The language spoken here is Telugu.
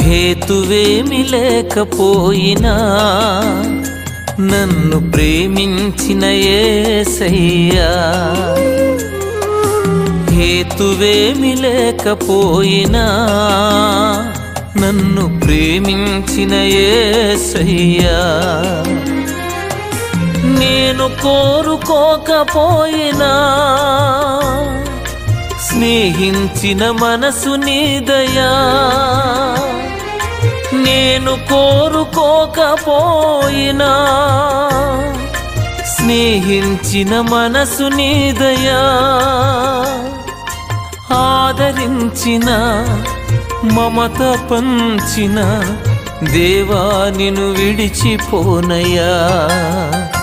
హేతువేమి లేకపోయినా నన్ను ప్రేమించిన ఏసయ్యా హేతువేమి లేకపోయినా నన్ను ప్రేమించిన ఏసయ్యా నేను కోరుకోకపోయినా స్నేహించిన మనసు నీదయా నేను కోరుకోకపోయినా స్నేహించిన మనసు నీదయా ఆదరించిన మమత పంచిన దేవా నిన్ను విడిచిపోనయ్యా